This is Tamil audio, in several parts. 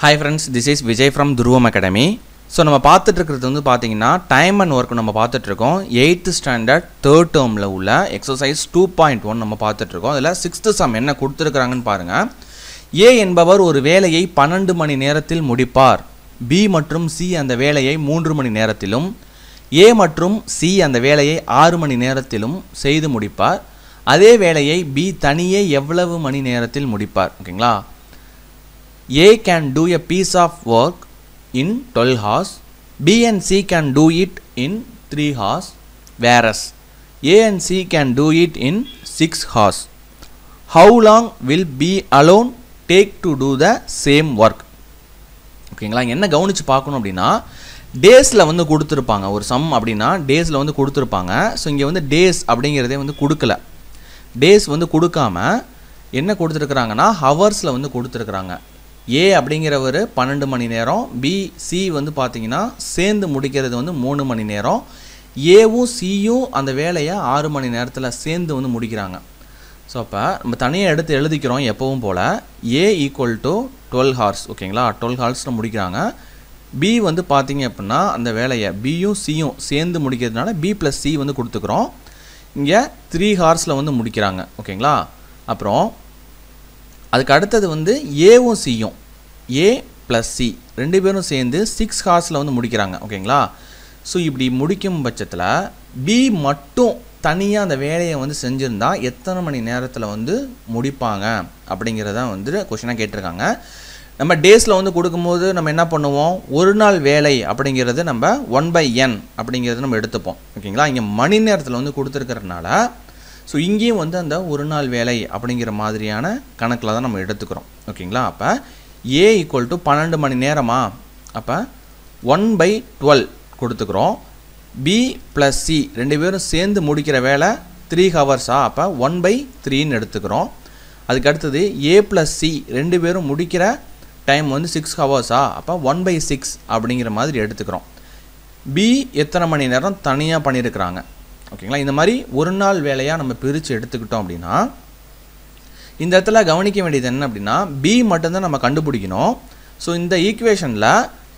Hi friends this is Vijay from Dhruvam academy so நம்ம பார்த்துட்டு இருக்கிறது வந்து பார்த்தீங்கன்னா டைம் அண்ட் ஒர்க் நம்ம பார்த்துட்ருக்கோம் எயித்து ஸ்டாண்டர்ட் தேர்ட் டேர்மில் உள்ள எக்ஸசைஸ் டூ பாயிண்ட் ஒன் நம்ம பார்த்துட்ருக்கோம் அதில் சிக்ஸ்த்து சம் என்ன கொடுத்துருக்குறாங்கன்னு பாருங்கள் ஏ என்பவர் ஒரு வேலையை பன்னெண்டு மணி நேரத்தில் முடிப்பார் பி மற்றும் சி அந்த வேலையை மூன்று மணி நேரத்திலும் ஏ மற்றும் சி அந்த வேலையை ஆறு மணி நேரத்திலும் செய்து முடிப்பார் அதே வேலையை பி தனியே எவ்வளவு மணி நேரத்தில் முடிப்பார் ஓகேங்களா A can do a piece of work in 12 hours, B and C can do it in 3 hours, whereas A and C can do it in 6 hours. How long will B alone take to do the same work? ஓகேங்களா இங்க என்ன கவனித்து பார்க்கணும் அப்படின்னா டேஸில் வந்து கொடுத்துருப்பாங்க ஒரு சம் அப்படின்னா டேஸில் வந்து கொடுத்துருப்பாங்க ஸோ இங்கே வந்து டேஸ் அப்படிங்கிறதே வந்து கொடுக்கல டேஸ் வந்து கொடுக்காம என்ன கொடுத்துருக்குறாங்கன்னா ஹவர்ஸில் வந்து கொடுத்துருக்குறாங்க ஏ அப்படிங்கிறவர் பன்னெண்டு மணி நேரம் பி சி வந்து பார்த்தீங்கன்னா சேர்ந்து முடிக்கிறது வந்து மூணு மணி நேரம் ஏவும் சியும் அந்த வேலையை ஆறு மணி நேரத்தில் சேர்ந்து வந்து முடிக்கிறாங்க ஸோ அப்போ நம்ம தனியாக எடுத்து எழுதிக்கிறோம் எப்பவும் போல் A equal to twelve hours ஓகேங்களா டுவெல் ஹார்ஸில் முடிக்கிறாங்க பி வந்து பார்த்தீங்க அப்படின்னா அந்த வேலையை பியும் சியும் சேர்ந்து முடிக்கிறதுனால பி ப்ளஸ் சி வந்து கொடுத்துக்கிறோம் இங்கே த்ரீ ஹார்ஸில் வந்து முடிக்கிறாங்க ஓகேங்களா அப்புறம் அதுக்கு அடுத்தது வந்து ஏவும் சியும் ஏ ப்ளஸ் சி ரெண்டு பேரும் சேர்ந்து சிக்ஸ் ஹார்ஸில் வந்து முடிக்கிறாங்க ஓகேங்களா ஸோ இப்படி முடிக்கும் பட்சத்தில் பி மட்டும் தனியாக அந்த வேலையை வந்து செஞ்சுருந்தா எத்தனை மணி நேரத்தில் வந்து முடிப்பாங்க அப்படிங்கிறத வந்து கொஷினாக கேட்டிருக்காங்க நம்ம டேஸில் வந்து கொடுக்கும்போது நம்ம என்ன பண்ணுவோம் ஒரு நாள் வேலை அப்படிங்கிறது நம்ம ஒன் பை என் அப்படிங்கிறது நம்ம எடுத்துப்போம் ஓகேங்களா இங்கே மணி நேரத்தில் வந்து கொடுத்துருக்கறதுனால ஸோ இங்கேயும் வந்து அந்த ஒரு நாள் வேலை அப்படிங்கிற மாதிரியான கணக்கில் தான் நம்ம எடுத்துக்கிறோம் ஓகேங்களா அப்போ ஏ ஈக்குவல் டு பன்னெண்டு மணி நேரமா அப்போ ஒன் பை டுவெல் கொடுத்துக்கிறோம் பி ப்ளஸ் சி ரெண்டு பேரும் சேர்ந்து முடிக்கிற வேலை த்ரீ ஹவர்ஸா அப்போ ஒன் பை த்ரீன்னு எடுத்துக்கிறோம் அதுக்கு அடுத்தது ஏ ப்ளஸ் சி ரெண்டு பேரும் முடிக்கிற டைம் வந்து சிக்ஸ் ஹவர்ஸா அப்போ ஒன் பை சிக்ஸ் அப்படிங்கிற மாதிரி எடுத்துக்கிறோம் பி எத்தனை மணி நேரம் தனியாக பண்ணியிருக்கிறாங்க ஓகேங்களா இந்த மாதிரி ஒரு நாள் வேலையாக நம்ம பிரித்து எடுத்துக்கிட்டோம் அப்படின்னா இந்த இடத்துல கவனிக்க வேண்டியது என்ன அப்படின்னா பி மட்டும்தான் நம்ம கண்டுபிடிக்கணும் ஸோ இந்த ஈக்குவேஷனில்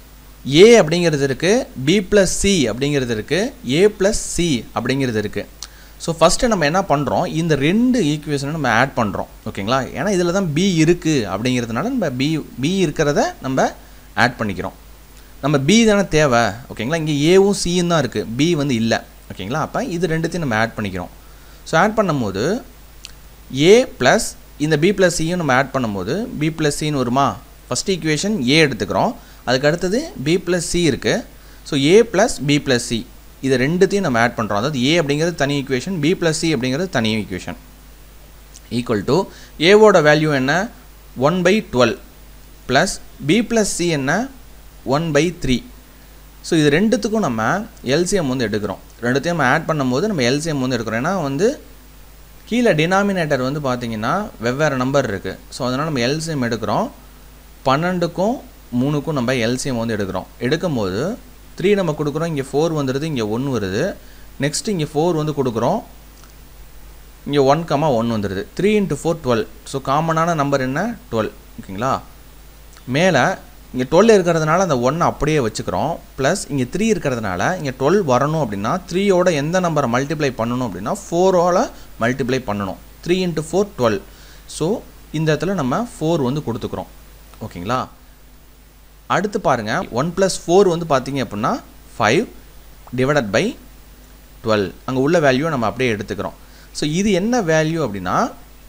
ஏ அப்படிங்கிறது இருக்குது பி ப்ளஸ் சி அப்படிங்கிறது இருக்குது ஏ ப்ளஸ் சி அப்படிங்கிறது இருக்குது ஸோ ஃபஸ்ட்டு நம்ம என்ன பண்ணுறோம் இந்த ரெண்டு ஈக்குவேஷனை நம்ம ஆட் பண்ணுறோம் ஓகேங்களா ஏன்னா இதில் தான் பி இருக்குது அப்படிங்கிறதுனால நம்ம பி பி இருக்கிறத நம்ம ஆட் பண்ணிக்கிறோம் நம்ம பி தானே தேவை ஓகேங்களா இங்கே ஏவும் சியும் தான் இருக்குது பி வந்து இல்லை ஓகேங்களா அப்போ இது ரெண்டுத்தையும் நம்ம ஆட் பண்ணிக்கிறோம் ஸோ ஆட் பண்ணும்போது ஏ ப்ளஸ் இந்த பி ப்ளஸ் சியும் நம்ம ஆட் பண்ணும்போது பி ப்ளஸ் சின்னு வருமா ஃபஸ்ட் ஈக்குவேஷன் ஏ எடுத்துக்கிறோம் அதுக்கு அடுத்தது பி ப்ளஸ் சி இருக்குது so A plus B plus C இது ரெண்டுத்தையும் நம்ம ஆட் பண்ணுறோம் அதாவது ஏ அப்படிங்கிறது தனி ஈக்குவேஷன் பி ப்ளஸ் சி அப்படிங்கிறது தனி ஈக்குவேஷன் ஈக்குவல் டு ஏவோட வேல்யூ என்ன one by twelve plus B plus C என்ன ஒன் பை த்ரீ ஸோ இது ரெண்டுத்துக்கும் நம்ம எல்சிஎம் வந்து எடுக்கிறோம் ரெண்டுத்தையும் நம்ம ஆட் பண்ணும்போது நம்ம எல்சிஎம் வந்து எடுக்கிறோம் ஏன்னா வந்து கீழே டினாமினேட்டர் வந்து பார்த்திங்கன்னா வெவ்வேறு நம்பர் இருக்குது ஸோ அதனால் நம்ம எல்சிஎம் எடுக்கிறோம் பன்னெண்டுக்கும் மூணுக்கும் நம்ம எல்சிஎம் வந்து எடுக்கிறோம் எடுக்கும்போது த்ரீ நம்ம கொடுக்குறோம் இங்கே ஃபோர் வந்துடுது இங்கே ஒன்று வருது நெக்ஸ்ட்டு இங்கே ஃபோர் வந்து கொடுக்குறோம் இங்கே ஒன் கமா ஒன் வந்துடுது three into four twelve so காமனான நம்பர் என்ன டுவெல் ஓகேங்களா மேலே இங்கே டுவெல் இருக்கிறதுனால அந்த ஒன்னை அப்படியே வச்சுக்கிறோம் ப்ளஸ் இங்கே த்ரீ இருக்கிறதுனால இங்கே டுவெல் வரணும் அப்படின்னா த்ரீயோட எந்த நம்பரை மல்டிப்ளை பண்ணணும் அப்படின்னா ஃபோரோட மல்டிப்ளை பண்ணணும் three into four twelve so இந்த இடத்துல நம்ம ஃபோர் வந்து கொடுத்துக்குறோம் ஓகேங்களா அடுத்து பாருங்கள் ஒன் ப்ளஸ் ஃபோர் வந்து பார்த்தீங்க அப்படின்னா ஃபைவ் டிவைடட் பை டுவெல் அங்கே உள்ள வேல்யூ நம்ம அப்படியே எடுத்துக்கிறோம் ஸோ இது என்ன வேல்யூ அப்படின்னா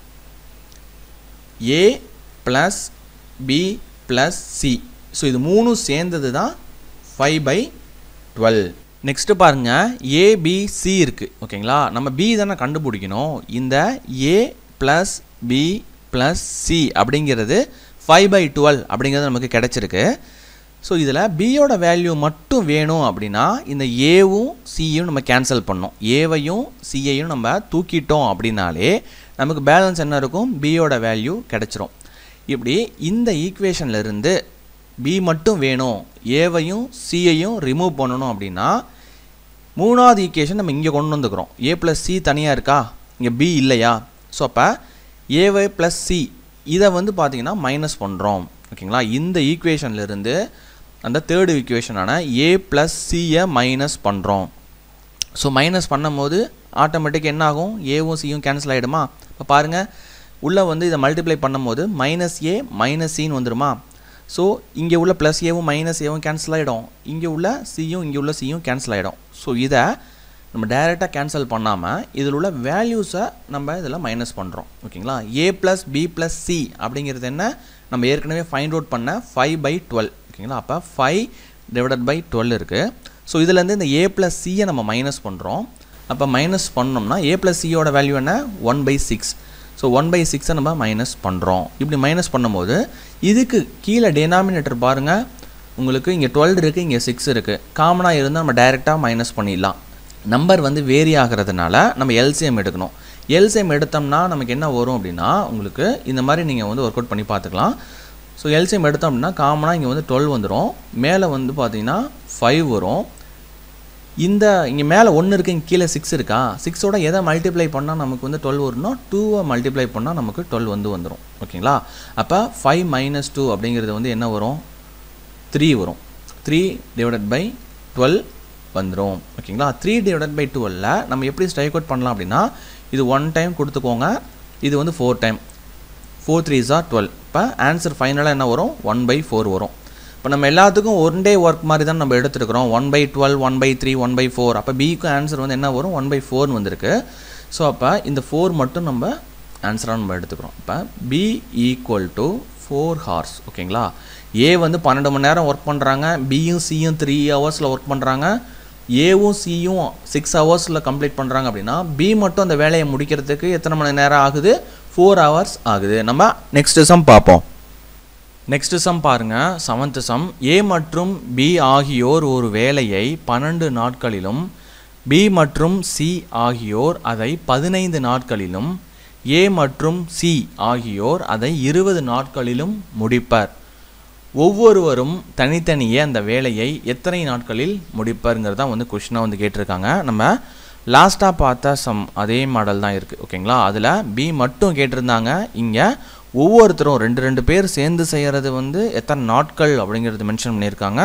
A plus B plus C so இது மூணும் சேர்ந்தது தான் ஃபைவ் பை டுவெல் நெக்ஸ்ட்டு பாருங்கள் ஏபிசி இருக்குது ஓகேங்களா நம்ம பி தானே கண்டுபிடிக்கணும் இந்த A plus B plus C அப்படிங்கிறது ஃபைவ் பை டுவெல் அப்படிங்கிறது நமக்கு கிடச்சிருக்கு ஸோ இதில் பியோட வேல்யூ மட்டும் வேணும் அப்படின்னா இந்த ஏவும் சியும் நம்ம கேன்சல் பண்ணோம் ஏவையும் சியையும் நம்ம தூக்கிட்டோம் அப்படின்னாலே நமக்கு பேலன்ஸ் என்ன இருக்கும் பியோட வேல்யூ கிடச்சிரும் இப்படி இந்த ஈக்குவேஷனில் இருந்து பி மட்டும் வேணும் ஏவையும் சியையும் ரிமூவ் பண்ணணும் அப்படின்னா மூணாவது ஈக்குவேஷன் நம்ம இங்கே கொண்டு வந்துக்கிறோம் ஏ ப்ளஸ் சி தனியாக இருக்கா இங்கே பி இல்லையா ஸோ அப்போ ஏவை ப்ளஸ் சி இதை வந்து பார்த்தீங்கன்னா மைனஸ் பண்ணுறோம் ஓகேங்களா இந்த ஈக்குவேஷன்லேருந்து அந்த தேர்டு ஈக்குவேஷனான ஏ ப்ளஸ் சியை மைனஸ் பண்ணுறோம் ஸோ மைனஸ் பண்ணும்போது ஆட்டோமேட்டிக் என்ன ஆகும் ஏவும் சியும் கேன்சல் ஆகிடுமா இப்போ பாருங்கள் உள்ளே வந்து இதை மல்டிப்ளை பண்ணும்போது மைனஸ் ஏ மைனஸ் சின்னு வந்துடுமா ஸோ இங்கே உள்ள ப்ளஸ் ஏவும் மைனஸ் ஏவும் கேன்சல் ஆகிடும் இங்கே உள்ள சியும் இங்கே உள்ள சியும் கேன்சல் ஆகிடும் ஸோ இதை நம்ம டைரெக்டாக கேன்சல் பண்ணாமல் இதில் உள்ள வேல்யூஸை நம்ம இதில் மைனஸ் பண்ணுறோம் ஓகேங்களா A plus B plus C அப்படிங்கிறது என்ன நம்ம ஏற்கனவே ஃபைண்ட் அவுட் பண்ண ஃபைவ் பை டுவெல் ஓகேங்களா அப்போ ஃபைவ் டிவைடட் பை டுவெல் இருக்குது ஸோ இதுலேருந்து இந்த ஏ ப்ளஸ் சியை நம்ம மைனஸ் பண்ணுறோம் அப்போ மைனஸ் பண்ணோம்னா ஏ ப்ளஸ் சியோட வேல்யூ என்ன one by six so one by சிக்ஸை நம்ம மைனஸ் பண்ணுறோம் இப்படி மைனஸ் பண்ணும்போது இதுக்கு கீழே டெனாமினேட்டர் பாருங்கள் உங்களுக்கு இங்கே டுவெல் இருக்குது இங்கே சிக்ஸ் இருக்குது காமனாக இருந்தால் நம்ம டைரெக்டாக மைனஸ் பண்ணிடலாம் நம்பர் வந்து வேரி ஆகிறதுனால நம்ம எல்சிஎம் எடுக்கணும் எல்சிஎம் எடுத்தோம்னா நமக்கு என்ன வரும் அப்படின்னா உங்களுக்கு இந்த மாதிரி நீங்கள் வந்து ஒர்க் அவுட் பண்ணி பார்த்துக்கலாம் ஸோ எல்சிஎம் எடுத்தோம் அப்படின்னா காமனாக இங்கே வந்து டுவெல் வந்துடும் மேலே வந்து பார்த்தீங்கன்னா ஃபைவ் வரும் இந்த இங்கே மேலே ஒன்று இருக்குது இங்கே கீழே சிக்ஸ் இருக்கா சிக்ஸோட எதை மல்டிப்ளை பண்ணால் நமக்கு வந்து டுவெல் வரணும் டூவை மல்டிப்ளை பண்ணால் நமக்கு டுவெல் வந்து வந்துடும் ஓகேங்களா அப்போ ஃபைவ் மைனஸ் டூ அப்படிங்கிறது வந்து என்ன வரும் த்ரீ வரும் த்ரீ டிவைடட் பை டுவெல் வந்துடும் ஓகேங்களா த்ரீ டிவைடட் பை டுவெல்ல நம்ம எப்படி ஸ்ட்ரைக் அவுட் பண்ணலாம் அப்படின்னா இது ஒன் டைம் கொடுத்துக்கோங்க இது வந்து ஃபோர் டைம் ஃபோர் த்ரீ ஜார் டுவெல் இப்போ ஆன்சர் ஃபைனலாக என்ன வரும் ஒன் பை ஃபோர் வரும் இப்போ நம்ம எல்லாத்துக்கும் ஒன் டே ஒர்க் மாதிரி தான் நம்ம எடுத்துருக்கிறோம் one by twelve one by three one by four அப்போ பிக்கும் ஆன்சர் வந்து என்ன வரும் ஒன் பை ஃபோர்னு வந்திருக்கு ஸோ அப்போ இந்த ஃபோர் மட்டும் நம்ம ஆன்சராக நம்ம எடுத்துக்கிறோம் இப்போ B equal to four hours ஓகேங்களா ஏ வந்து பன்னெண்டு மணி நேரம் ஒர்க் பண்ணுறாங்க பியும் சியும் த்ரீ ஹவர்ஸில் ஒர்க் பண்ணுறாங்க ஏவும் சியும் சிக்ஸ் ஹவர்ஸில் கம்ப்ளீட் பண்ணுறாங்க அப்படின்னா பி மட்டும் அந்த வேலையை முடிக்கிறதுக்கு எத்தனை மணி நேரம் ஆகுது ஃபோர் ஹவர்ஸ் ஆகுது நம்ம நெக்ஸ்ட் சம் பார்ப்போம் நெக்ஸ்ட் சம் பாருங்க செவன்த் சம் ஏ மற்றும் பி ஆகியோர் ஒரு வேலையை பன்னெண்டு நாட்களிலும் பி மற்றும் சி ஆகியோர் அதை பதினைந்து நாட்களிலும் ஏ மற்றும் சி ஆகியோர் அதை இருபது நாட்களிலும் முடிப்பர் ஒவ்வொருவரும் தனித்தனியே அந்த வேலையை எத்தனை நாட்களில் முடிப்பருங்கிறது தான் வந்து கொஷினாக வந்து கேட்டிருக்காங்க நம்ம லாஸ்ட்டாக பார்த்த சம் அதே மாடல் தான் இருக்குது ஓகேங்களா அதில் பி மட்டும் கேட்டிருந்தாங்க இங்கே ஒவ்வொருத்தரும் ரெண்டு ரெண்டு பேர் சேர்ந்து செய்கிறது வந்து எத்தனை நாட்கள் அப்படிங்கிறது மென்ஷன் பண்ணியிருக்காங்க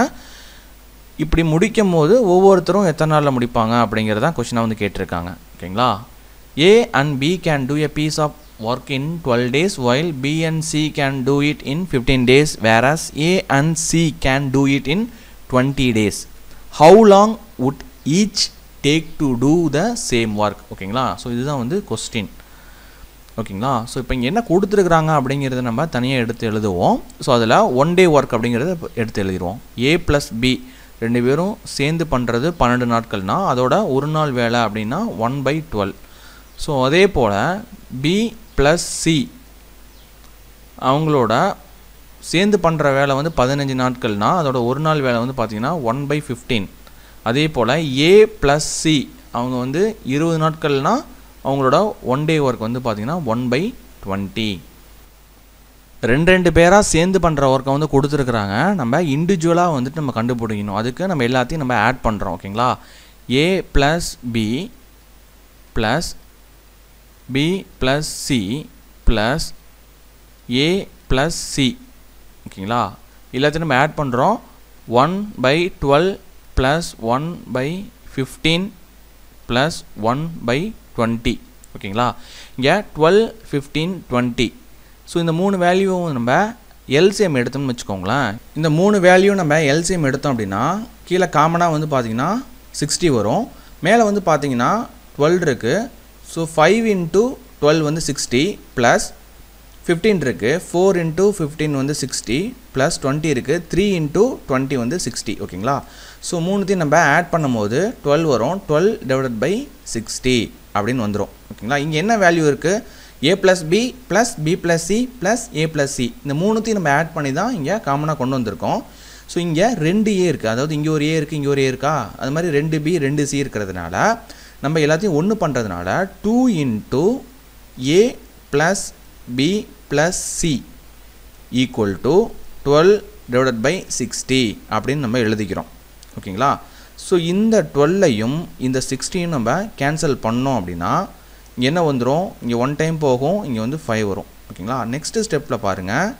இப்படி முடிக்கும் போது ஒவ்வொருத்தரும் எத்தனை நாளில் முடிப்பாங்க அப்படிங்கிறது தான் கொஷினாக வந்து கேட்டிருக்காங்க ஓகேங்களா A and B can do a piece of work in 12 days while B and C can do it in 15 days whereas A and C can do it in 20 days. How long would each take to do the same work? ஓகேங்களா ஸோ இதுதான் வந்து கொஸ்டின் ஓகேங்களா ஸோ இப்போ இங்கே என்ன கொடுத்துருக்குறாங்க அப்படிங்கிறத நம்ம தனியாக எடுத்து எழுதுவோம் ஸோ அதில் ஒன் டே ஒர்க் அப்படிங்கிறத எடுத்து எழுதிடுவோம் ஏ ப்ளஸ் பி ரெண்டு பேரும் சேர்ந்து பண்ணுறது பன்னெண்டு நாட்கள்னா அதோட ஒரு நாள் வேலை அப்படின்னா ஒன் பை டுவெல் ஸோ அதே போல் பி ப்ளஸ் சி அவங்களோட சேர்ந்து பண்ணுற வேலை வந்து பதினஞ்சு நாட்கள்னால் அதோட ஒரு நாள் வேலை வந்து பார்த்திங்கன்னா ஒன் பை ஃபிஃப்டீன் அதே போல் ஏ ப்ளஸ் சி அவங்க வந்து இருபது நாட்கள்னால் அவங்களோட ஒன் டே ஒர்க் வந்து பார்த்திங்கன்னா ஒன் பை டுவெண்ட்டி ரெண்டு ரெண்டு பேராக சேர்ந்து பண்ணுற ஒர்க்கை வந்து கொடுத்துருக்குறாங்க நம்ம இண்டிவிஜுவலாக வந்துட்டு நம்ம கண்டுபிடிக்கணும் அதுக்கு நம்ம எல்லாத்தையும் நம்ம ஆட் பண்ணுறோம் ஓகேங்களா A plus B plus B plus C plus A plus C ஓகேங்களா எல்லாத்தையும் நம்ம ஆட் பண்ணுறோம் one by twelve plus one by fifteen plus one by twenty ஓகேங்களா இங்கே டுவெல் ஃபிஃப்டீன் டுவெண்ட்டி ஸோ இந்த மூணு வேல்யூவும் நம்ம எல்சிஎம் எடுத்தோம்னு வச்சுக்கோங்களேன் இந்த மூணு வேல்யூ நம்ம எல்சிஎம் எடுத்தோம் அப்படின்னா கீழே காமனாக வந்து பார்த்திங்கன்னா சிக்ஸ்டி வரும் மேலே வந்து பார்த்தீங்கன்னா டுவெல் இருக்குது ஸோ ஃபைவ் இன்ட்டு டுவெல் வந்து சிக்ஸ்டி ப்ளஸ் ஃபிஃப்டீன் இருக்குது ஃபோர் இன்ட்டு ஃபிஃப்டீன் வந்து சிக்ஸ்டி ப்ளஸ் டுவெண்ட்டி இருக்குது த்ரீ இன்ட்டு டுவெண்ட்டி வந்து சிக்ஸ்டி ஓகேங்களா ஸோ மூணுத்தையும் நம்ம ஆட் பண்ணும்போது டுவெல் வரும் டுவெல் டிவைடட் பை சிக்ஸ்டி அப்படின்னு வந்துடும் ஓகேங்களா இங்கே என்ன வேல்யூ இருக்குது A plus B plus B plus C plus A plus C இந்த மூணுத்தையும் நம்ம ஆட் பண்ணி தான் இங்கே காமனாக கொண்டு வந்திருக்கோம் ஸோ இங்கே ரெண்டு ஏ இருக்குது அதாவது இங்கே ஒரு ஏ இருக்குது இங்கே ஒரு ஏ இருக்கா அது மாதிரி ரெண்டு பி ரெண்டு சி இருக்கிறதுனால நம்ம எல்லாத்தையும் ஒன்று பண்ணுறதுனால two into A plus B plus C equal to twelve divided by sixty அப்படின்னு நம்ம எழுதிக்கிறோம் ஓகேங்களா ஸோ இந்த டுவெல்லையும் இந்த சிக்ஸ்டியும் நம்ம கேன்சல் பண்ணோம் அப்படின்னா இங்கே என்ன வந்துடும் இங்கே ஒன் டைம் போகும் இங்கே வந்து ஃபைவ் வரும் ஓகேங்களா நெக்ஸ்ட்டு ஸ்டெப்பில் பாருங்கள்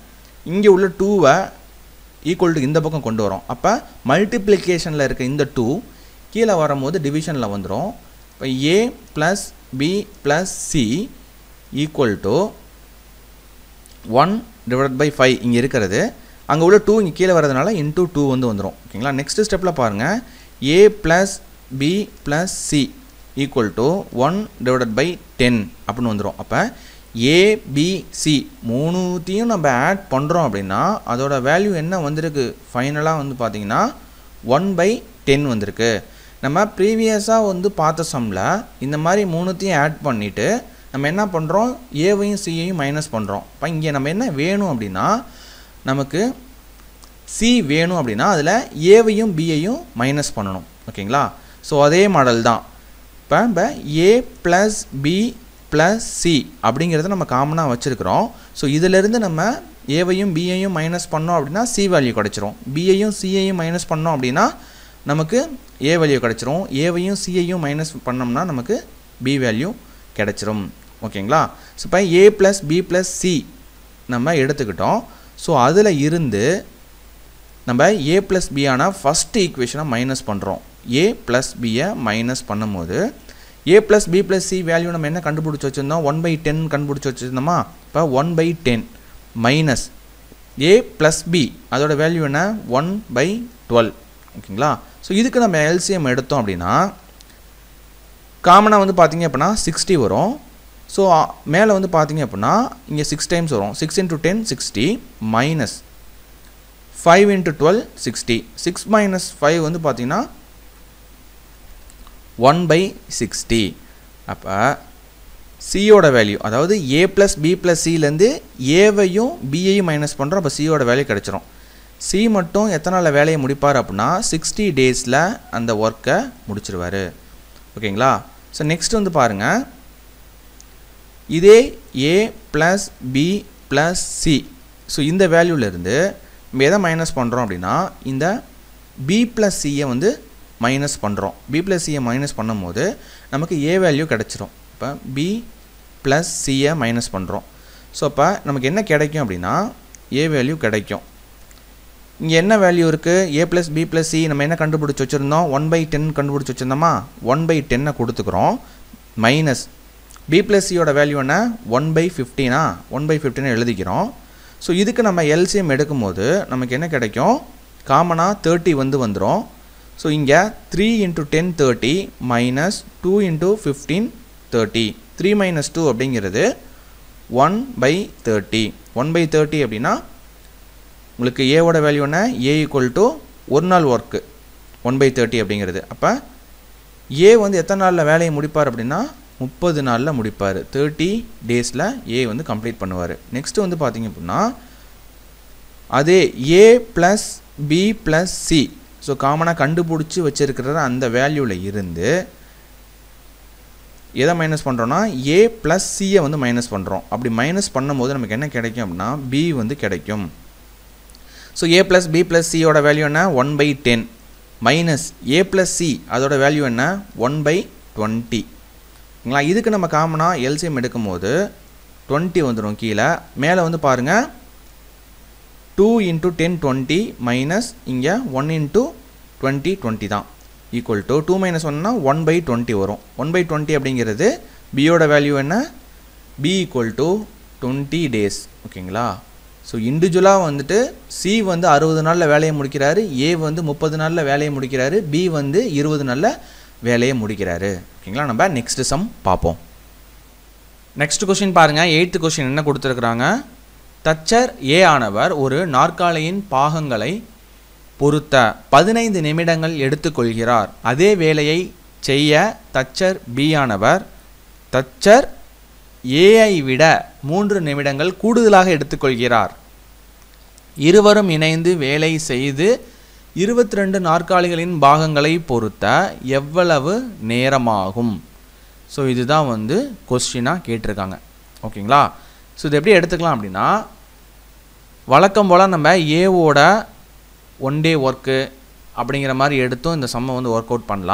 இங்கே உள்ள டூவை ஈக்குவல் டு இந்த பக்கம் கொண்டு வரோம் அப்போ மல்டிப்ளிகேஷனில் இருக்க இந்த டூ கீழே வரும்போது டிவிஷனில் வந்துடும் இப்போ A plus B plus C equal to one divide by five இங்கே இருக்கிறது அங்கே உள்ள டூ இங்கே கீழே வரதுனால இன்டூ டூ வந்து வந்துடும் ஓகேங்களா நெக்ஸ்ட் ஸ்டெப்பில் பாருங்கள் A plus B plus C equal to one divided by ten அப்படின்னு வந்துடும் அப்போ ஏபிசி மூணுத்தையும் நம்ம ஆட் பண்ணுறோம் அப்படின்னா அதோட வேல்யூ என்ன வந்திருக்கு ஃபைனலாக வந்து பார்த்தீங்கன்னா ஒன் பை டென் வந்திருக்கு நம்ம ப்ரீவியஸாக வந்து பார்த்த சம்மில் இந்த மாதிரி மூணுத்தையும் ஆட் பண்ணிவிட்டு நம்ம என்ன பண்ணுறோம் ஏவையும் சியையும் மைனஸ் பண்ணுறோம் இப்போ இங்கே நம்ம என்ன வேணும் அப்படின்னா நமக்கு சி வேணும் அப்படின்னா அதில் ஏவையும் பியையும் மைனஸ் பண்ணணும் ஓகேங்களா ஸோ அதே மாடல் தான் இப்போ இப்போ A plus B plus C அப்படிங்கிறத நம்ம காமனாக வச்சுருக்கிறோம் ஸோ இதிலேருந்து நம்ம ஏவையும் பியையும் மைனஸ் பண்ணோம் அப்படின்னா சி வேல்யூ கிடச்சிரும் பியையும் சியையும் மைனஸ் பண்ணோம் அப்படின்னா நமக்கு ஏ வேல்யூ கிடச்சிரும் ஏவையும் சியையும் மைனஸ் பண்ணோம்னா நமக்கு பி வேல்யூ கிடச்சிரும் ஓகேங்களா ஸோ இப்போ A plus B plus C நம்ம எடுத்துக்கிட்டோம் ஸோ அதில் இருந்து நம்ம ஏ ப்ளஸ் பியான ஃபஸ்ட் ஈக்குவேஷனை மைனஸ் பண்ணுறோம் ஏ ப்ளஸ் பியை மைனஸ் பண்ணும்போது A plus B plus C value நம்ம என்ன கண்டுபிடிச்சி வச்சுருந்தோம் ஒன் பை டென் கண்டுபிடிச்சி வச்சுருந்தோமா இப்போ one by ten minus A plus B அதோட வேல்யூ என்ன ஒன் பை டுவெல் ஓகேங்களா ஸோ இதுக்கு நம்ம எல்சிஎம் எடுத்தோம் அப்படின்னா காமனாக வந்து பார்த்தீங்க அப்படின்னா சிக்ஸ்டி வரும் ஸோ மேலே வந்து பார்த்தீங்க அப்படின்னா இங்கே சிக்ஸ் டைம்ஸ் வரும் six into ten sixty minus five into twelve sixty six minus five வந்து பார்த்தீங்கன்னா ஒன் பை சிக்ஸ்டி அப்போ சியோட வேல்யூ அதாவது ஏ ப்ளஸ் பி ப்ளஸ் சிலேருந்து ஏவையும் பியையும் மைனஸ் பண்ணுறோம் அப்போ சியோட வேல்யூ கிடச்சிரும் சி மட்டும் எத்தனை நாளில் வேலையை முடிப்பார் அப்படின்னா சிக்ஸ்டி டேஸில் அந்த ஒர்க்கை முடிச்சிருவார் ஓகேங்களா ஸோ நெக்ஸ்ட் வந்து பாருங்கள் இதே A plus B plus C so இந்த வேல்யூலேருந்து நம்ம எதை மைனஸ் பண்ணுறோம் அப்படின்னா இந்த பி ப்ளஸ் சியை வந்து மைனஸ் பண்ணுறோம் பி ப்ளஸ் சியை மைனஸ் பண்ணும்போது நமக்கு ஏ வேல்யூ கிடச்சிரும் இப்போ பி ப்ளஸ் சியை மைனஸ் பண்ணுறோம் ஸோ அப்போ நமக்கு என்ன கிடைக்கும் அப்படின்னா ஏ வேல்யூ கிடைக்கும் இங்கே என்ன வேல்யூ இருக்குது A plus B plus C நம்ம என்ன கண்டுபிடிச்சி வச்சுருந்தோம் ஒன் பை டென் கண்டுபிடிச்சி வச்சுருந்தோமா ஒன் பை டென்னை கொடுத்துக்கிறோம் மைனஸ் பி ப்ளஸ் சியோட வேல்யூ என்ன ஒன் பை ஃபிஃப்டினா ஒன் பை ஃபிஃப்டின்னு எழுதிக்கிறோம் ஸோ இதுக்கு நம்ம எல்சிஎம் எடுக்கும்போது நமக்கு என்ன கிடைக்கும் காமனாக தேர்ட்டி வந்து வந்துடும் ஸோ இங்கே three into ten thirty minus two into fifteen thirty three minus two அப்படிங்கிறது one by thirty one by thirty அப்படின்னா உங்களுக்கு ஏவோட வேல்யூ என்ன ஏ ஈக்குவல் டு ஒரு நாள் ஒர்க்கு ஒன் பை தேர்ட்டி அப்படிங்கிறது அப்போ ஏ வந்து எத்தனை நாளில் வேலையை முடிப்பார் அப்படின்னா முப்பது நாளில் முடிப்பார் தேர்ட்டி டேஸில் ஏ வந்து கம்ப்ளீட் பண்ணுவார் நெக்ஸ்ட்டு வந்து பார்த்தீங்க அப்படின்னா அதே A plus B plus C so காமனாக கண்டுபிடிச்சி வச்சுருக்கிற அந்த வேல்யூவில் இருந்து எதை மைனஸ் பண்ணுறோன்னா ஏ ப்ளஸ் சியை வந்து மைனஸ் பண்ணுறோம் அப்படி மைனஸ் பண்ணும்போது நமக்கு என்ன கிடைக்கும் அப்படின்னா பி வந்து கிடைக்கும் so A plus B plus சியோட வேல்யூ என்ன one by ten minus A plus C அதோட வேல்யூ என்ன ஒன் பை டுவெண்ட்டி ஓகேங்களா இதுக்கு நம்ம காமனாக எல்சிஎம் எடுக்கும்போது டுவெண்ட்டி வந்துடும் கீழே மேலே வந்து பாருங்கள் two into ten twenty minus இங்கே ஒன் இன்ட்டு டுவெண்ட்டி டுவெண்ட்டி தான் ஈக்குவல் டு டூ மைனஸ் ஒன்னா ஒன் பை டுவெண்ட்டி வரும் ஒன் பை டுவெண்ட்டி அப்படிங்கிறது பியோட வேல்யூ என்ன B equal to twenty days ஓகேங்களா ஸோ இண்டிவிஜுவலாக வந்துட்டு சி வந்து அறுபது நாளில் வேலையை முடிக்கிறாரு ஏ வந்து முப்பது நாளில் வேலையை முடிக்கிறாரு பி வந்து இருபது நாளில் வேலையை முடிக்கிறாரு ஓகேங்களா நம்ம நெக்ஸ்ட் சம் பார்ப்போம் நெக்ஸ்ட் கொஷின் பாருங்கள் எயித்து கொஷின் என்ன கொடுத்துருக்குறாங்க தச்சர் ஏ ஆனவர் ஒரு நாற்காலியின் பாகங்களை பொருத்த பதினைந்து நிமிடங்கள் எடுத்துக்கொள்கிறார் அதே வேலையை செய்ய தச்சர் பி ஆனவர் தச்சர் ஏஐ விட மூன்று நிமிடங்கள் கூடுதலாக எடுத்துக்கொள்கிறார் இருவரும் இணைந்து வேலை செய்து இருபத்தி ரெண்டு நாற்காலிகளின் பாகங்களை பொருத்த எவ்வளவு நேரமாகும் ஸோ இதுதான் வந்து கொஸ்டினாக கேட்டிருக்காங்க ஓகேங்களா ஸோ இது எப்படி எடுத்துக்கலாம் அப்படின்னா வழக்கம் போல் நம்ம ஏவோட ஒன் டே ஒர்க்கு அப்படிங்கிற மாதிரி எடுத்தும் இந்த சம்மை வந்து ஒர்க் அவுட் பண்ணலாம்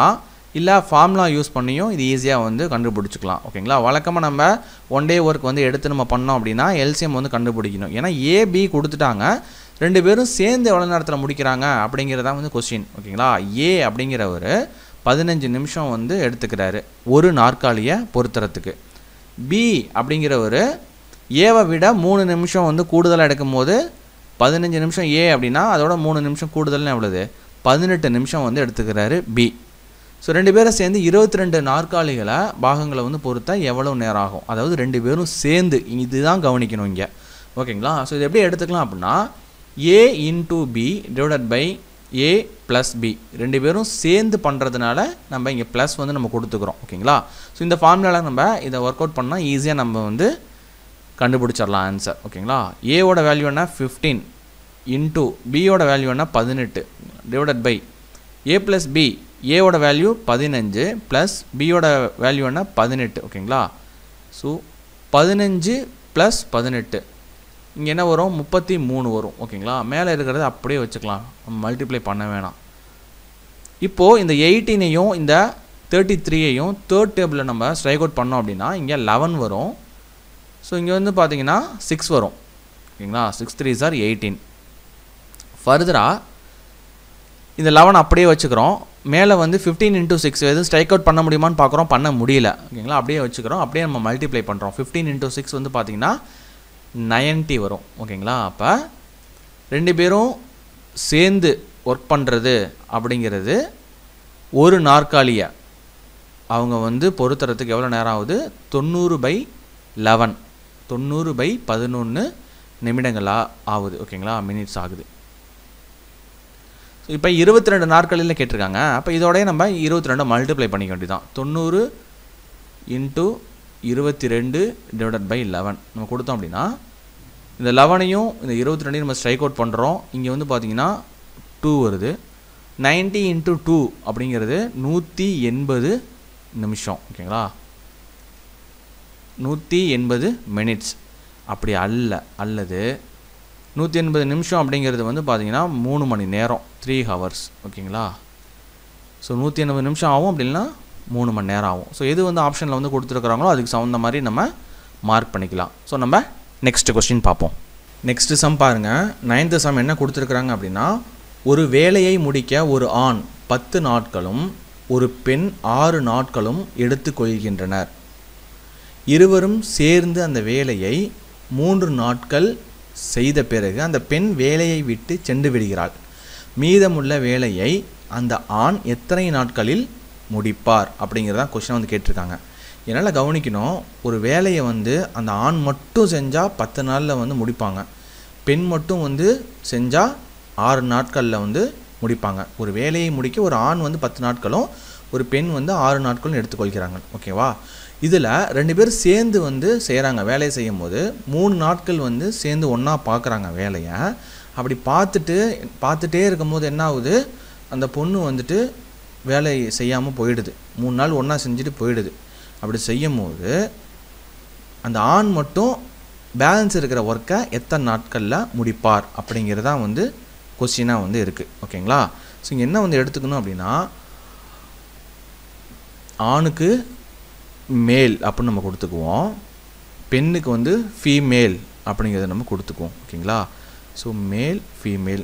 இல்லை ஃபார்முலா யூஸ் பண்ணியும் இது ஈஸியாக வந்து கண்டுபிடிச்சிக்கலாம் ஓகேங்களா வழக்கமாக நம்ம ஒன் டே ஒர்க் வந்து எடுத்து நம்ம பண்ணோம் அப்படின்னா எல்சிஎம் வந்து கண்டுபிடிக்கணும் ஏன்னா ஏபி கொடுத்துட்டாங்க ரெண்டு பேரும் சேர்ந்து எவ்வளோ நேரத்தில் முடிக்கிறாங்க அப்படிங்கிறதா வந்து கொஸ்டின் ஓகேங்களா ஏ அப்படிங்கிறவர் பதினஞ்சு நிமிஷம் வந்து எடுத்துக்கிறாரு ஒரு நாற்காலியை பொறுத்துறதுக்கு பி அப்படிங்கிறவர் ஏவை விட மூணு நிமிஷம் வந்து கூடுதலாக எடுக்கும்போது பதினஞ்சு நிமிஷம் ஏ அப்படின்னா அதோட மூணு நிமிஷம் கூடுதல்னு எவ்வளவு பதினெட்டு நிமிஷம் வந்து எடுத்துக்கிறாரு பி ஸோ ரெண்டு பேரும் சேர்ந்து இருபத்தி ரெண்டு நாற்காலிகளை பாகங்களை வந்து பொறுத்தா எவ்வளோ நேரம் ஆகும் அதாவது ரெண்டு பேரும் சேர்ந்து இதுதான் கவனிக்கணும் இங்கே ஓகேங்களா ஸோ இது எப்படி எடுத்துக்கலாம் அப்படின்னா A into B divided by A plus B ரெண்டு பேரும் சேர்ந்து பண்ணுறதுனால நம்ம இங்கே ப்ளஸ் வந்து நம்ம கொடுத்துக்கிறோம் ஓகேங்களா ஸோ இந்த ஃபார்முலாவில் நம்ம இதை ஒர்க் அவுட் பண்ணால் ஈஸியாக நம்ம வந்து கண்டுபிடிச்சிடலாம் ஆன்சர் ஓகேங்களா ஏவோட வேல்யூ என்ன ஃபிஃப்டீன் இன்டூ பியோட வேல்யூ என்ன பதினெட்டு divided by A plus B ஏவோட வேல்யூ பதினஞ்சு ப்ளஸ் பியோட வேல்யூ என்ன பதினெட்டு ஓகேங்களா ஸோ பதினஞ்சு ப்ளஸ் பதினெட்டு இங்கே என்ன வரும் முப்பத்தி மூணு வரும் ஓகேங்களா மேலே இருக்கிறத அப்படியே வச்சுக்கலாம் மல்டிப்ளை பண்ண வேணாம் இப்போது இந்த எயிட்டீனையும் இந்த தேர்ட்டி த்ரீயையும் தேர்ட் டேபிளில் நம்ம ஸ்ட்ரைக் அவுட் பண்ணோம் அப்படின்னா இங்கே லெவன் வரும் ஸோ இங்கே வந்து பார்த்தீங்கன்னா சிக்ஸ் வரும் ஓகேங்களா சிக்ஸ் த்ரீ சார் எயிட்டீன் ஃபர்தராக இந்த லெவன் அப்படியே வச்சுக்கிறோம் மேலே வந்து ஃபிஃப்டீன் இன்டூ சிக்ஸ் எதுவும் ஸ்ட்ரைக் அவுட் பண்ண முடியுமான்னு பார்க்குறோம் பண்ண முடியல ஓகேங்களா அப்படியே வச்சுக்கிறோம் அப்படியே நம்ம மல்டிப்ளை பண்ணுறோம் ஃபிஃப்டீன் இன்டூ சிக்ஸ் வந்து பார்த்தீங்கன்னா நயன்ட்டி வரும் ஓகேங்களா அப்போ ரெண்டு பேரும் சேர்ந்து ஒர்க் பண்ணுறது அப்படிங்கிறது ஒரு நாற்காலியை அவங்க வந்து பொறுத்துறதுக்கு எவ்வளோ நேரம் ஆகுது தொண்ணூறு பை லெவன் தொண்ணூறு பை பதினொன்று நிமிடங்களாக ஆகுது ஓகேங்களா மினிட்ஸ் ஆகுது இப்போ இருபத்தி ரெண்டு நாட்களில் கேட்டிருக்காங்க அப்போ இதோடய நம்ம இருபத்தி ரெண்டை மல்டிப்ளை பண்ணிக்க வேண்டியதான் தொண்ணூறு இன்ட்டு இருபத்தி ரெண்டு டிவைடட் பை லெவன் நம்ம கொடுத்தோம் அப்படின்னா இந்த லெவனையும் இந்த இருபத்தி ரெண்டையும் நம்ம ஸ்ட்ரைக் அவுட் பண்ணுறோம் இங்கே வந்து பார்த்தீங்கன்னா டூ வருது நைன்ட்டி இன்ட்டு டூ அப்படிங்கிறது நூற்றி எண்பது நிமிஷம் ஓகேங்களா நூற்றி எண்பது மினிட்ஸ் அப்படி அல்ல அல்லது நூற்றி எண்பது நிமிஷம் அப்படிங்கிறது வந்து பார்த்தீங்கன்னா மூணு மணி நேரம் த்ரீ ஹவர்ஸ் ஓகேங்களா ஸோ நூற்றி எண்பது நிமிஷம் ஆகும் அப்படின்னா மூணு மணி நேரம் ஆகும் ஸோ எது வந்து ஆப்ஷனில் வந்து கொடுத்துருக்குறாங்களோ அதுக்கு தகுந்த மாதிரி நம்ம மார்க் பண்ணிக்கலாம் ஸோ நம்ம நெக்ஸ்ட் கொஸ்டின் பார்ப்போம் நெக்ஸ்ட் சம் பாருங்கள் நைன்த்து சம் என்ன கொடுத்துருக்குறாங்க அப்படின்னா ஒரு வேலையை முடிக்க ஒரு ஆண் பத்து நாட்களும் ஒரு பெண் ஆறு நாட்களும் எடுத்துக்கொள்கின்றனர் இருவரும் சேர்ந்து அந்த வேலையை மூன்று நாட்கள் செய்த பிறகு அந்த பெண் வேலையை விட்டு சென்று விடுகிறாள் மீதமுள்ள வேலையை அந்த ஆண் எத்தனை நாட்களில் முடிப்பார் அப்படிங்கிறதான் கொஷின் வந்து கேட்டிருக்காங்க என்னால் கவனிக்கணும் ஒரு வேலையை வந்து அந்த ஆண் மட்டும் செஞ்சால் பத்து நாளில் வந்து முடிப்பாங்க பெண் மட்டும் வந்து செஞ்சால் ஆறு நாட்களில் வந்து முடிப்பாங்க ஒரு வேலையை முடிக்க ஒரு ஆண் வந்து பத்து நாட்களும் ஒரு பெண் வந்து ஆறு நாட்களும் எடுத்துக்கொள்கிறாங்க ஓகேவா இதில் ரெண்டு பேரும் சேர்ந்து வந்து செய்கிறாங்க வேலையை செய்யும் போது மூணு நாட்கள் வந்து சேர்ந்து ஒன்றா பார்க்குறாங்க வேலையை அப்படி பார்த்துட்டு பார்த்துட்டே இருக்கும்போது என்ன ஆகுது அந்த பொண்ணு வந்துட்டு வேலை செய்யாமல் போயிடுது மூணு நாள் ஒன்றா செஞ்சுட்டு போயிடுது அப்படி செய்யும் போது அந்த ஆண் மட்டும் பேலன்ஸ் இருக்கிற ஒர்க்கை எத்தனை நாட்களில் முடிப்பார் அப்படிங்கிறதான் வந்து கொஸ்டினாக வந்து இருக்குது ஓகேங்களா ஸோ இங்கே என்ன வந்து எடுத்துக்கணும் அப்படின்னா ஆணுக்கு மேல் அப்படின்னு நம்ம கொடுத்துக்குவோம் பெண்ணுக்கு வந்து ஃபீமேல் அப்படிங்கிறத நம்ம கொடுத்துக்குவோம் ஓகேங்களா ஸோ மேல் ஃபீமேல்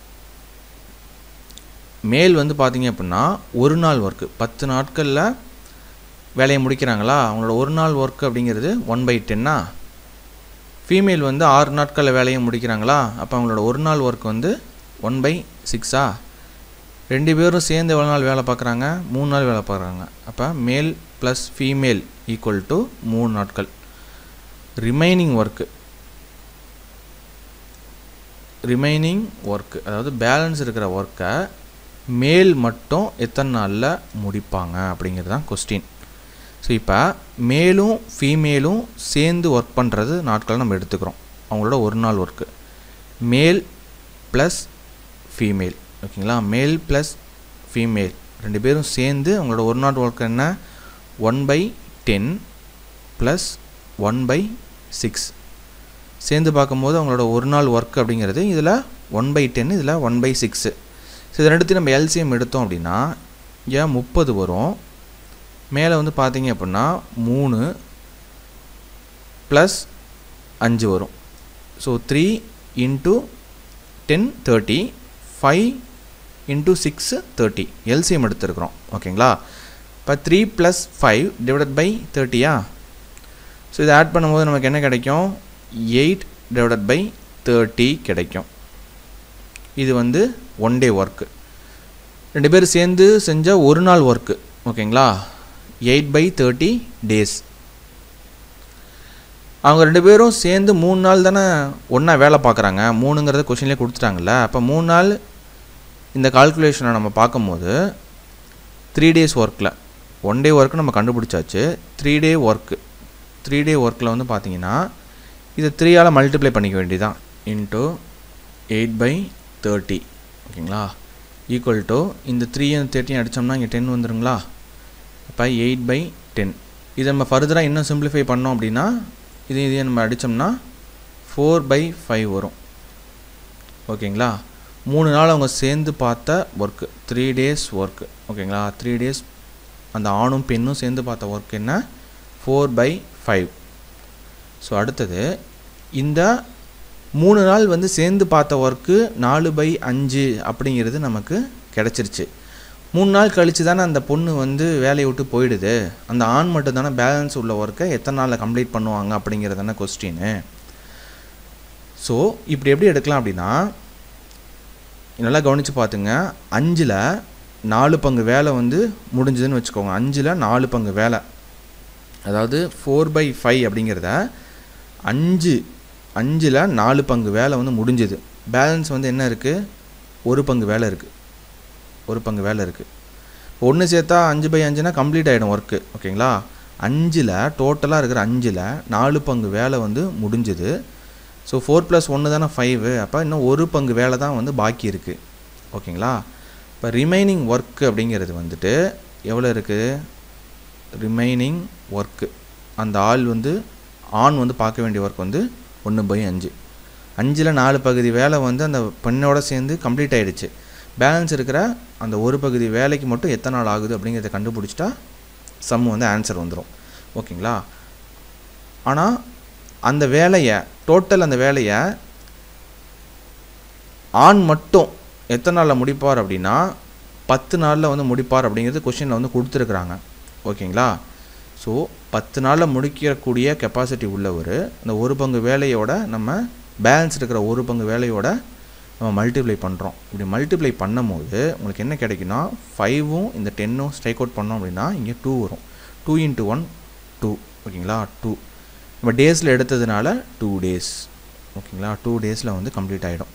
மேல் வந்து பார்த்தீங்க அப்படின்னா ஒரு நாள் ஒர்க்கு பத்து நாட்களில் வேலையை முடிக்கிறாங்களா அவங்களோட ஒரு நாள் ஒர்க் அப்படிங்கிறது ஒன் பை டென்னா ஃபீமேல் வந்து ஆறு நாட்களில் வேலையை முடிக்கிறாங்களா அப்போ அவங்களோட ஒரு நாள் ஒர்க் வந்து ஒன் பை சிக்ஸா ரெண்டு பேரும் சேர்ந்து எவ்வளோ நாள் வேலை பார்க்குறாங்க மூணு நாள் வேலை பார்க்குறாங்க அப்போ மேல் ப்ளஸ் ஃபீமேல் ஈக்குவல் டு மூணு நாட்கள் ரிமைனிங் ஒர்க்கு ரிமைனிங் ஒர்க்கு அதாவது பேலன்ஸ் இருக்கிற ஒர்க்கை மேல் மட்டும் எத்தனை நாளில் முடிப்பாங்க அப்படிங்கிறது தான் கொஸ்டின் ஸோ இப்போ மேலும் ஃபீமேலும் சேர்ந்து ஒர்க் பண்ணுறது நாட்களை நம்ம எடுத்துக்கிறோம் அவங்களோட ஒரு நாள் ஒர்க்கு மேல் ப்ளஸ் ஃபீமேல் ஓகேங்களா மேல் ப்ளஸ் ஃபீமேல் ரெண்டு பேரும் சேர்ந்து அவங்களோட ஒரு நாள் ஒர்க் என்ன one by ten plus one by six சேர்ந்து பார்க்கும்போது அவங்களோட ஒரு நாள் ஒர்க் அப்படிங்கிறது இதில் ஒன் பை டென் இதில் ஒன் பை சிக்ஸு ஸோ இதை ரெண்டுத்தையும் நம்ம எல்சிஎம் எடுத்தோம் அப்படின்னா இங்கே முப்பது வரும் மேலே வந்து பார்த்தீங்க அப்படின்னா மூணு ப்ளஸ் அஞ்சு வரும் so three into ten thirty five into six thirty LCM எடுத்துருக்குறோம் ஓகேங்களா இப்போ three plus five divided by தேர்ட்டியா ஸோ இதை ஆட் பண்ணும்போது நமக்கு என்ன கிடைக்கும் எயிட் டிவைடட் பை தேர்ட்டி கிடைக்கும் இது வந்து ஒன் டே ஒர்க்கு ரெண்டு பேரும் சேர்ந்து செஞ்ச ஒரு நாள் ஒர்க்கு ஓகேங்களா எயிட் பை தேர்ட்டி டேஸ் அவங்க ரெண்டு பேரும் சேர்ந்து மூணு நாள் தானே ஒன்றா வேலை பார்க்குறாங்க மூணுங்கிறத கொஷின்லேயே கொடுத்துட்டாங்கல்ல அப்போ மூணு நாள் இந்த கால்குலேஷனை நம்ம பார்க்கும்போது த்ரீ டேஸ் ஒர்க்கில் ஒன் டே ஒர்க்கு நம்ம கண்டுபிடிச்சாச்சு three day work three day ஒர்க்கில் வந்து பார்த்தீங்கன்னா இதை த்ரீயால் மல்டிப்ளை பண்ணிக்க வேண்டியதான் இன்ட்டு எயிட் பை தேர்ட்டி ஓகேங்களா ஈக்குவல் டு இந்த த்ரீ அண்ட் தேர்ட்டியும் அடித்தோம்னா இங்கே டென் வந்துருங்களா அப்போ எயிட் பை டென் இதை நம்ம ஃபர்தராக இன்னும் சிம்பிளிஃபை பண்ணோம் அப்படின்னா இது இதையே நம்ம அடித்தோம்னா ஃபோர் பை ஃபைவ் வரும் ஓகேங்களா மூணு நாள் அவங்க சேர்ந்து பார்த்த ஒர்க்கு த்ரீ டேஸ் ஒர்க்கு ஓகேங்களா த்ரீ டேஸ் அந்த ஆணும் பெண்ணும் சேர்ந்து பார்த்த ஒர்க் என்ன ஃபோர் பை ஃபைவ் ஸோ அடுத்தது இந்த மூணு நாள் வந்து சேர்ந்து பார்த்த ஒர்க்கு நாலு பை அஞ்சு அப்படிங்கிறது நமக்கு கிடச்சிருச்சு மூணு நாள் கழித்து தானே அந்த பொண்ணு வந்து வேலையை விட்டு போயிடுது அந்த ஆண் மட்டும் தானே பேலன்ஸ் உள்ள ஒர்க்கை எத்தனை நாளில் கம்ப்ளீட் பண்ணுவாங்க அப்படிங்கிறது தானே கொஸ்டின்னு ஸோ இப்படி எப்படி எடுக்கலாம் அப்படின்னா நல்லா கவனித்து பார்த்துங்க அஞ்சில் நாலு பங்கு வேலை வந்து முடிஞ்சதுன்னு வச்சுக்கோங்க அஞ்சில் நாலு பங்கு வேலை அதாவது ஃபோர் பை ஃபைவ் அப்படிங்கிறத அஞ்சு அஞ்சில் நாலு பங்கு வேலை வந்து முடிஞ்சுது பேலன்ஸ் வந்து என்ன இருக்குது ஒரு பங்கு வேலை இருக்குது ஒரு பங்கு வேலை இருக்குது ஒன்று சேர்த்தா அஞ்சு பை அஞ்சுனா கம்ப்ளீட் ஆகிடும் ஒர்க்கு ஓகேங்களா அஞ்சில் டோட்டலாக இருக்கிற அஞ்சில் நாலு பங்கு வேலை வந்து முடிஞ்சுது ஸோ ஃபோர் ப்ளஸ் ஒன்று தானே ஃபைவு அப்போ இன்னும் ஒரு பங்கு வேலை தான் வந்து பாக்கி இருக்குது ஓகேங்களா இப்போ ரிமைனிங் ஒர்க்கு அப்படிங்கிறது வந்துட்டு எவ்வளோ இருக்குது ரிமைனிங் ஒர்க்கு அந்த ஆள் வந்து ஆண் வந்து பார்க்க வேண்டிய ஒர்க் வந்து ஒன்று பை அஞ்சு அஞ்சில் நாலு பகுதி வேலை வந்து அந்த பெண்ணோட சேர்ந்து கம்ப்ளீட் ஆகிடுச்சு பேலன்ஸ் இருக்கிற அந்த ஒரு பகுதி வேலைக்கு மட்டும் எத்தனை நாள் ஆகுது அப்படிங்கிறத கண்டுபிடிச்சிட்டா சம் வந்து ஆன்சர் வந்துடும் ஓகேங்களா ஆனால் அந்த வேலையை டோட்டல் அந்த வேலையை ஆண் மட்டும் எத்தனை நாளில் முடிப்பார் அப்படின்னா பத்து நாளில் வந்து முடிப்பார் அப்படிங்கிறது கொஷினில் வந்து கொடுத்துருக்குறாங்க ஓகேங்களா ஸோ பத்து நாளில் முடிக்கக்கூடிய கெப்பாசிட்டி உள்ளவர் அந்த ஒரு பங்கு வேலையோட நம்ம பேலன்ஸ் இருக்கிற ஒரு பங்கு வேலையோட நம்ம மல்டிப்ளை பண்ணுறோம் இப்படி மல்டிப்ளை பண்ணும்போது உங்களுக்கு என்ன கிடைக்குன்னா ஃபைவும் இந்த டென்னும் ஸ்ட்ரைக் அவுட் பண்ணோம் அப்படின்னா இங்கே டூ வரும் டூ இன்ட்டு ஒன் டூ ஓகேங்களா டூ நம்ம டேஸில் எடுத்ததுனால டூ டேஸ் ஓகேங்களா டூ டேஸில் வந்து கம்ப்ளீட் ஆகிடும்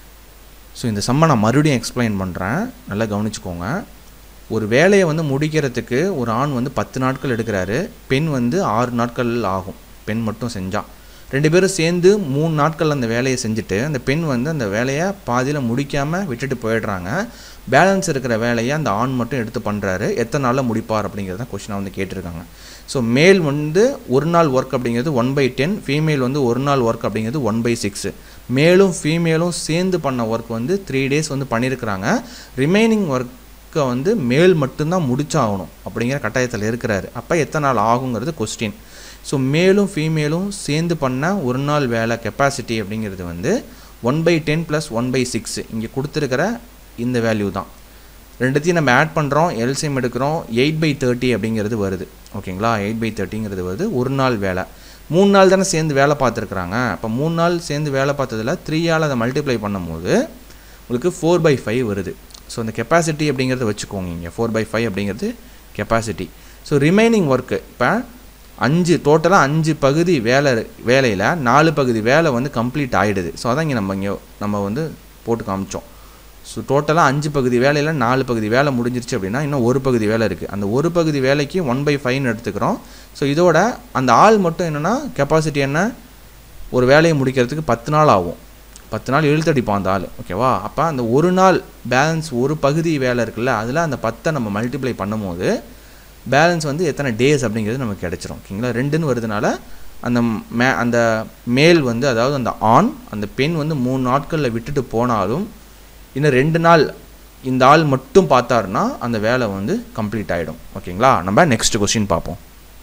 ஸோ இந்த சம்மை நான் மறுபடியும் எக்ஸ்பிளைன் பண்ணுறேன் நல்லா கவனிச்சுக்கோங்க ஒரு வேலையை வந்து முடிக்கிறதுக்கு ஒரு ஆண் வந்து பத்து நாட்கள் எடுக்கிறாரு பெண் வந்து ஆறு நாட்கள் ஆகும் பெண் மட்டும் செஞ்சால் ரெண்டு பேரும் சேர்ந்து மூணு நாட்கள் அந்த வேலையை செஞ்சுட்டு அந்த பெண் வந்து அந்த வேலையை பாதியில் முடிக்காமல் விட்டுட்டு போயிடுறாங்க பேலன்ஸ் இருக்கிற வேலையை அந்த ஆண் மட்டும் எடுத்து பண்ணுறாரு எத்தனை நாளில் முடிப்பார் அப்படிங்கிறத கொஷினாக வந்து கேட்டிருக்காங்க ஸோ மேல் வந்து ஒரு நாள் ஒர்க் அப்படிங்கிறது ஒன் பை டென் ஃபீமேல் வந்து ஒரு நாள் ஒர்க் அப்படிங்கிறது ஒன் பை சிக்ஸு மேலும் ஃபீமேலும் சேர்ந்து பண்ண ஒர்க் வந்து த்ரீ டேஸ் வந்து பண்ணியிருக்கிறாங்க ரிமைனிங் ஒர்க்கை வந்து மேல் மட்டும்தான் முடிச்சாகணும் அப்படிங்கிற கட்டாயத்தில் இருக்கிறாரு அப்போ எத்தனை நாள் ஆகுங்கிறது கொஸ்டின் ஸோ மேலும் ஃபீமேலும் சேர்ந்து பண்ண ஒரு நாள் வேலை கெப்பாசிட்டி அப்படிங்கிறது வந்து one by ten plus one by six இங்கே கொடுத்துருக்கிற இந்த வேல்யூ தான் ரெண்டுத்தையும் நம்ம ஆட் பண்ணுறோம் எல்சிஎம் எடுக்கிறோம் எயிட் பை தேர்ட்டி அப்படிங்கிறது வருது ஓகேங்களா எயிட் பை தேர்ட்டிங்கிறது வருது ஒரு நாள் வேலை மூணு நாள் தானே சேர்ந்து வேலை பார்த்துருக்குறாங்க அப்போ மூணு நாள் சேர்ந்து வேலை பார்த்ததில் த்ரீயால் அதை மல்டிப்ளை பண்ணும்போது உங்களுக்கு ஃபோர் பை ஃபைவ் வருது ஸோ அந்த கெப்பாசிட்டி அப்படிங்கிறத வச்சுக்கோங்க இங்கே ஃபோர் பை ஃபைவ் அப்படிங்கிறது கெப்பாசிட்டி ஸோ ரிமைனிங் ஒர்க்கு இப்போ அஞ்சு டோட்டலாக அஞ்சு பகுதி வேலை வேலையில் நாலு பகுதி வேலை வந்து கம்ப்ளீட் ஆகிடுது ஸோ அதான் இங்கே நம்ம இங்கே நம்ம வந்து போட்டு காமிச்சோம் ஸோ டோட்டலாக அஞ்சு பகுதி வேலையில் நாலு பகுதி வேலை முடிஞ்சிருச்சு அப்படின்னா இன்னும் ஒரு பகுதி வேலை இருக்குது அந்த ஒரு பகுதி வேலைக்கு ஒன் பை ஃபைவ்னு எடுத்துக்கிறோம் ஸோ இதோட அந்த ஆள் மட்டும் என்னென்னா கெப்பாசிட்டி என்ன ஒரு வேலையை முடிக்கிறதுக்கு பத்து நாள் ஆகும் பத்து நாள் இழுத்தடிப்பான் அந்த ஆள் ஓகேவா அப்போ அந்த ஒரு நாள் பேலன்ஸ் ஒரு பகுதி வேலை இருக்குல்ல அதில் அந்த பத்தை நம்ம மல்டிப்ளை பண்ணும்போது பேலன்ஸ் வந்து எத்தனை டேஸ் அப்படிங்கிறது நமக்கு கிடச்சிரும் ஓகேங்களா ரெண்டுன்னு வருதுனால அந்த மே அந்த மேல் வந்து அதாவது அந்த ஆண் அந்த பெண் வந்து மூணு நாட்களில் விட்டுட்டு போனாலும் இன்னும் ரெண்டு நாள் இந்த ஆள் மட்டும் பார்த்தாருன்னா அந்த வேலை வந்து கம்ப்ளீட் ஆகிடும் ஓகேங்களா நம்ம நெக்ஸ்ட் கொஸ்டின் பார்ப்போம்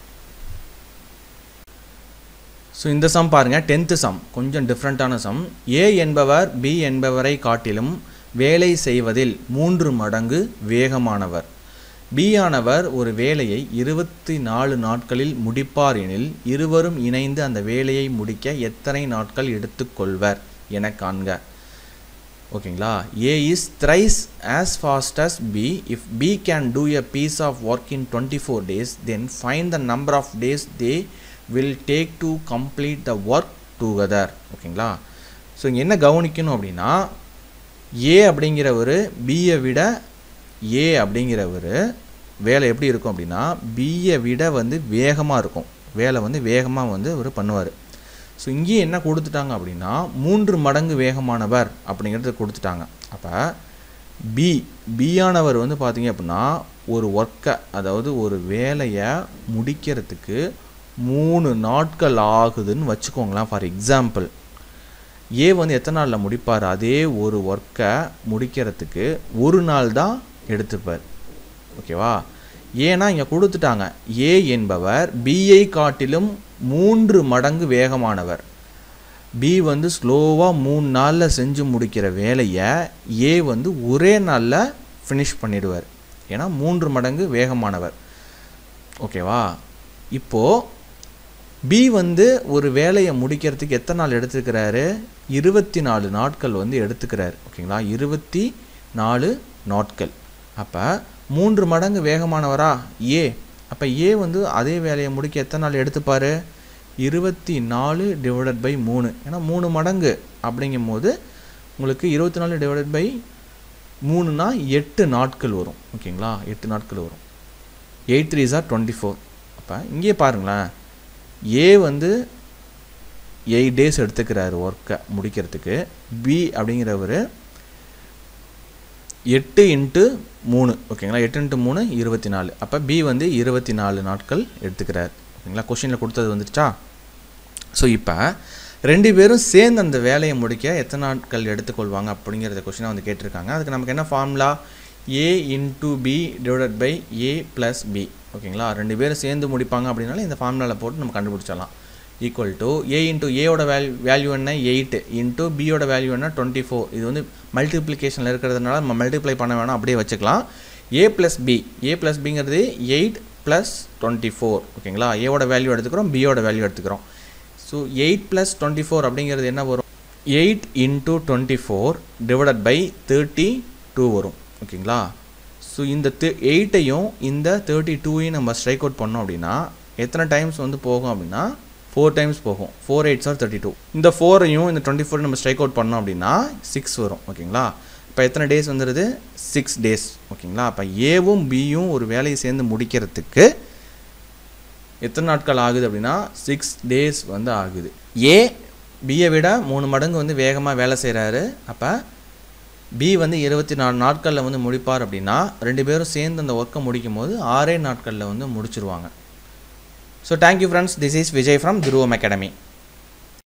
ஸோ இந்த சம் பாருங்கள் டென்த்து சம் கொஞ்சம் டிஃப்ரெண்ட்டான சம் ஏ என்பவர் பி என்பவரை காட்டிலும் வேலை செய்வதில் மூன்று மடங்கு வேகமானவர் பி ஆனவர் ஒரு வேலையை இருபத்தி நாலு நாட்களில் முடிப்பார் எனில் இருவரும் இணைந்து அந்த வேலையை முடிக்க எத்தனை நாட்கள் எடுத்துக்கொள்வர் என காண்க ஓகேங்களா A is thrice as fast as B if B can do a piece of work in twenty four days then find the number of days they will take to complete the work together ஓகேங்களா ஸோ இங்கே என்ன கவனிக்கணும் அப்படின்னா ஏ அப்படிங்கிறவர் பியை விட ஏ அப்படிங்கிறவர் வேலை எப்படி இருக்கும் அப்படின்னா பியை விட வந்து வேகமாக இருக்கும் வேலை வந்து வேகமாக வந்து அவர் பண்ணுவார் ஸோ இங்கேயும் என்ன கொடுத்துட்டாங்க அப்படின்னா மூன்று மடங்கு வேகமானவர் அப்படிங்கிறது கொடுத்துட்டாங்க அப்போ பி பியானவர் வந்து பார்த்தீங்க அப்படின்னா ஒரு ஒர்க்கை அதாவது ஒரு வேலையை முடிக்கிறதுக்கு மூணு நாட்கள் ஆகுதுன்னு வச்சுக்கோங்களேன் ஃபார் எக்ஸாம்பிள் ஏ வந்து எத்தனை நாளில் முடிப்பார் அதே ஒரு ஒர்க்கை முடிக்கிறதுக்கு ஒரு நாள் தான் எடுத்துப்பார் ஓகேவா ஏன்னா இங்கே கொடுத்துட்டாங்க ஏ என்பவர் பிஐ காட்டிலும் மூன்று மடங்கு வேகமானவர் பி வந்து ஸ்லோவாக மூணு நாளில் செஞ்சு முடிக்கிற வேலையை ஏ வந்து ஒரே நாளில் ஃபினிஷ் பண்ணிடுவார் ஏன்னா மூன்று மடங்கு வேகமானவர் ஓகேவா இப்போது பி வந்து ஒரு வேலையை முடிக்கிறதுக்கு எத்தனை நாள் எடுத்துக்கிறாரு இருபத்தி நாலு நாட்கள் வந்து எடுத்துக்கிறாரு ஓகேங்களா இருபத்தி நாலு நாட்கள் அப்போ மூன்று மடங்கு வேகமானவரா ஏ அப்போ ஏ வந்து அதே வேலையை முடிக்க எத்தனை நாள் எடுத்துப்பார் இருபத்தி நாலு டிவைடட் பை மூணு ஏன்னா மூணு மடங்கு அப்படிங்கும் போது உங்களுக்கு இருபத்தி நாலு டிவைடட் பை மூணுனா எட்டு நாட்கள் வரும் ஓகேங்களா எட்டு நாட்கள் வரும் eight three are twenty four அப்போ இங்கே பாருங்களேன் ஏ வந்து எயிட் டேஸ் எடுத்துக்கிறாரு ஒர்க்கை முடிக்கிறதுக்கு பி அப்படிங்கிறவர் எட்டு இன்ட்டு மூணு ஓகேங்களா எட்டு இன்ட்டு மூணு இருபத்தி நாலு அப்போ பி வந்து இருபத்தி நாலு நாட்கள் எடுத்துக்கிறார் ஓகேங்களா கொஷினில் கொடுத்தது வந்துடுச்சா ஸோ இப்போ ரெண்டு பேரும் சேர்ந்து அந்த வேலையை முடிக்க எத்தனை நாட்கள் எடுத்துக்கொள்வாங்க அப்படிங்கிறத கொஷினை வந்து கேட்டிருக்காங்க அதுக்கு நமக்கு என்ன formula A into B divided by A plus B ஓகேங்களா ரெண்டு பேரும் சேர்ந்து முடிப்பாங்க அப்படின்னாலும் இந்த ஃபார்முலாவில் போட்டு நம்ம கண்டுபிடிச்சிடலாம் ஈக்குவல் டு ஏ இன்ட்டு ஏவோட வேல்யூ வேல்யூ என்ன எயிட் இன்ட்டு பியோட வேல்யூ என்ன டுவெண்ட்டி ஃபோர் இது வந்து மல்டிப்ளிகேஷனில் இருக்கிறதுனால நம்ம மல்டிப்ளை பண்ண வேணாம் அப்படியே வச்சுக்கலாம் A plus B A plus பிங்கிறது எயிட் ப்ளஸ் டுவெண்ட்டி ஃபோர் ஓகேங்களா ஏவோட வேல்யூ எடுத்துக்கிறோம் பியோட வேல்யூ எடுத்துக்கிறோம் so eight plus twenty four அப்படிங்கிறது என்ன வரும் eight into twenty four divided by thirty two வரும் ஓகேங்களா ஸோ இந்த எயிட்டையும் இந்த தேர்ட்டி டூவையும் நம்ம ஸ்ட்ரைக் அவுட் பண்ணோம் அப்படின்னா எத்தனை டைம்ஸ் வந்து போகும் அப்படின்னா ஃபோர் டைம்ஸ் போகும் four eights are thirty two இந்த ஃபோரையும் இந்த டுவெண்ட்டி ஃபோர் நம்ம ஸ்ட்ரைக் அவுட் பண்ணோம் அப்படின்னா சிக்ஸ் வரும் ஓகேங்களா இப்போ எத்தனை டேஸ் வந்துடுது சிக்ஸ் டேஸ் ஓகேங்களா அப்போ ஏவும் பியும் ஒரு வேலையை சேர்ந்து முடிக்கிறதுக்கு எத்தனை நாட்கள் ஆகுது அப்படின்னா சிக்ஸ் டேஸ் வந்து ஆகுது ஏ பியை விட மூணு மடங்கு வந்து வேகமாக வேலை செய்கிறாரு அப்போ பி வந்து இருபத்தி நாலு நாட்களில் வந்து முடிப்பார் அப்படின்னா ரெண்டு பேரும் சேர்ந்து அந்த ஒர்க்கை முடிக்கும் போது ஆறே நாட்களில் வந்து முடிச்சிருவாங்க so thank you friends this is Vijay from Dhruvam academy